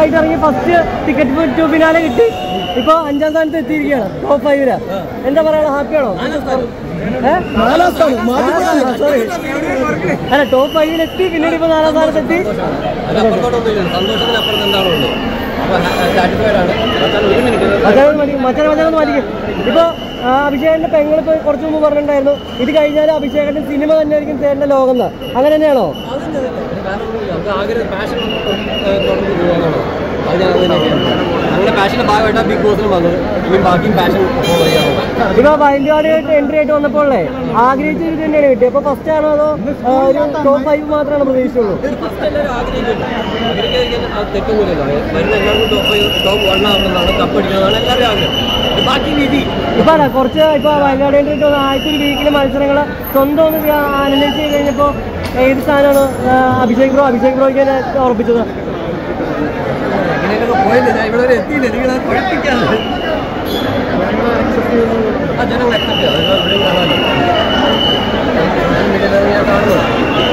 ആയിട്ട് ഇറങ്ങി first ticket to finale കിട്ടി ഇപ്പൊ അഞ്ചാം സ്ഥാനത്ത് എത്തിയിരിക്കുകയാണ് ടോപ്പ് ഫൈവില് എന്താ പറയണ ഹാപ്പിയാണോ സോറി അല്ല ടോപ്പ് ഫൈവിൽ എത്തി പിന്നീട് ഇപ്പൊ നാലാം സ്ഥാനത്ത് എത്തി അതിനപ്പുറത്തോട്ടൊന്നുമില്ല സന്തോഷത്തിനപ്പുറത്ത് എന്താണുള്ളത് അപ്പൊ സാറ്റിസ്ഫൈഡ് ആണ് അതാണ് ഒരു മിനിറ്റ് മച്ചാൻ മതി മച്ചാൻ മച്ചാൻ മതിക്കും ഇപ്പൊ ആ, അഭിഷേകന്റെ പെങ്ങൾ ഇപ്പൊ കുറച്ചു മുമ്പ് പറഞ്ഞിട്ടുണ്ടായിരുന്നു ഇത് കഴിഞ്ഞാൽ അഭിഷേകന്റെ സിനിമ തന്നെ ആയിരിക്കും തേണ്ട ലോകം എന്ന് അങ്ങനെ തന്നെയാണോ വേറെ ഒന്നുമില്ല നമുക്ക് ആഗ്രഹം പാഷൻ തുടർന്ന് പോകാനാണ് അത് ഞാൻ തന്നെയൊക്കെയാണ് ഞങ്ങളുടെ പാഷന്റെ ഭാഗമായിട്ടാണ് ബിഗ് ബോസിന് വന്നത് ഇനി ബാക്കിയും പാഷൻ ഫോളോ ചെയ്യാറുണ്ട് ഇപ്പൊ വൈൽഡ് കാർഡ് എൻട്രി ആയിട്ട് വന്നപ്പോഴേ ആഗ്രഹിച്ച ഇത് തന്നെയാണ് കിട്ടിയത് അപ്പൊ ഫസ്റ്റ് ആണോ അതോ ആ, ഒരു ടോപ്പ് ഫൈവ് മാത്രമാണ് പ്രതീക്ഷിച്ചുള്ളൂ ഫസ്റ്റ് എല്ലാവരും ആഗ്രഹിക്കുന്നു ആഗ്രഹിക്കാൻ അത് തെറ്റൊന്നുമില്ലല്ലോ വരുന്ന എല്ലാവർക്കും ടോപ്പ് ടോപ്പ് വൺ ആവണമെന്നാണ് കപ്പ് അടിക്കണമെന്നാണ് എല്ലാവരും ആഗ്രഹം ഇത് ബാക്കി വിധി ഇപ്പൊ അല്ല കുറച്ച് ഇപ്പൊ വൈൽഡ് കാർഡ് എൻട്രി ആയിട്ട് വന്ന ആദ്യത്തെ ഒരു വീക്കിലെ മത്സരങ്ങൾ സ്വന്തം ഒന്ന് അനലൈസ് ചെയ്ത് കഴിഞ്ഞപ്പോ ഏത് സ്ഥാനമാണ് ആ, അഭിഷേക് ബ്രോ അഭിഷേക് ബ്രോയ്ക്ക് തന്നെ ഉറപ്പിച്ചത് എങ്ങനെയൊക്കെ പോയില്ല ഞാൻ ഇവിടെ വരെ എത്തിയില്ല എനിക്ക് അത് പഠിപ്പിക്കാണ് ആ ജനങ്ങൾ അക്സെപ്റ്റ് ചെയ്യാം അത് ഇവിടെ കാണാമല്ലോ ഞാൻ മിഡിൽ ഞാൻ കാണുന്നു